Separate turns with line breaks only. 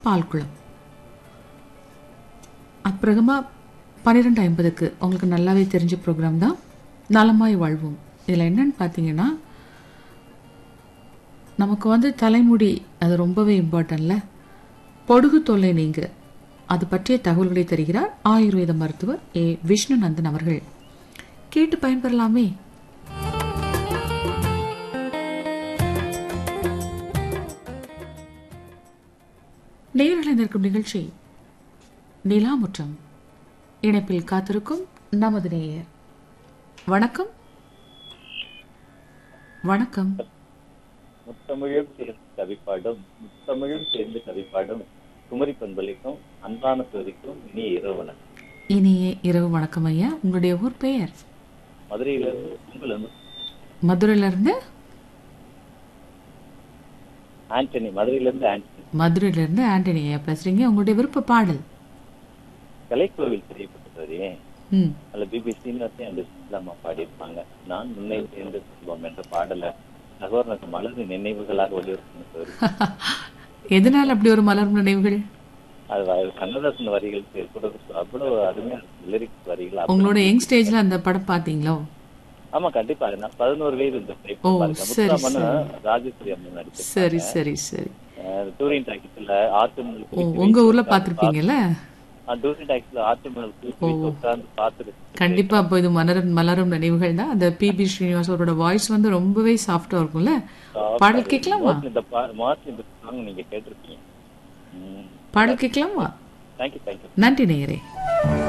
பால்குளம் அப்புறமா பன்னிரெண்டு ஐம்பதுக்கு உங்களுக்கு நல்லாவே தெரிஞ்ச ப்ரோக்ராம் தான் நலமாய் வாழ்வோம் இதில் என்னன்னு பார்த்தீங்கன்னா நமக்கு வந்து தலைமுடி அது ரொம்பவே இம்பார்ட்டன்ட்ல பொடுகு தொல்லை நீங்க அது பற்றிய தகவல்களை தருகிறார் ஆயுர்வேத மருத்துவர் ஏ விஷ்ணுநந்தன் அவர்கள் கேட்டு பயன்பெறலாமே நேரில் நிற்கும் நிகழ்ச்சி நிலாமுற்றம் இணைப்பில் காத்திருக்கும் நமது நேயர் வணக்கம் வணக்கம்
முத்தமிழும் சேர்ந்து கவிப்பாடும் முத்தமிழும் சேர்ந்து கவிப்பாடும் குமரி பண்பளிக்கும் அன்பான சோதிக்கும் இனிய இரவு வணக்கம்
இனிய இரவு வணக்கம் ஐயா உங்களுடைய ஊர் பெயர்
மதுரையிலிருந்து உங்களிருந்து
மதுரையிலிருந்து
ஆண்டனி மதுரையிலிருந்து ஆண்டனி
மதுரையிலிருந்து ஆண்டனி ஐயா பேசுறீங்க உங்களுடைய விருப்ப பாடல்
கலைக்கோவில் தெரியப்பட்டதே
ம்
அதுல பிபி சீனிவாசன் அண்ட் இஸ்லாமா பாடியிருப்பாங்க நான் முன்னை சேர்ந்து செல்வோம் என்ற பாடலை சகோதரனுக்கு மலர் நினைவுகளாக வலியுறுத்தின
எதனால் அப்படி ஒரு மலரும் நினைவுகள்
அது வ- கண்ணதாசன் வரிகள் கூட அவ்வளவு அருமையான லிரிக்ஸ் வரிகள் அப்ப-
உங்களோட யங் ஸ்டேஜ்ல அந்த படம் பாத்தீங்களோ
ஆமா கண்டிப்பா நான் பதினோரு வயது இந்த
ஓ,
பாருங்க
சரி,
முத்துராமன் ராஜேஸ்வரி அம்மன் நடிச்சு
சரி சரி சரி
டூரிங் டாக்ஸில ஆற்றுமணல்
ஓ உங்க ஊர்ல பாத்திருப்பீங்கல்ல
டூரிங் டாக்ஸில ஆற்றுமணல் உட்கார்ந்து பார்த்துட்டு
கண்டிப்பா அப்போ இது மலரும் மலரும் நினைவுகள் தான் அந்த பிபி ஸ்ரீனிவாஸ் அவரோட வாய்ஸ் வந்து ரொம்பவே சாஃப்டா இருக்கும்ல பாடல் கேட்கலாமா
இந்த மார்ச் இந்த சாங் நீங்க கேட்டிருப்பீங்க
பாடல் கேட்கலாமா
தேங்க்யூ தேங்க்யூ
நன்றி நேயரே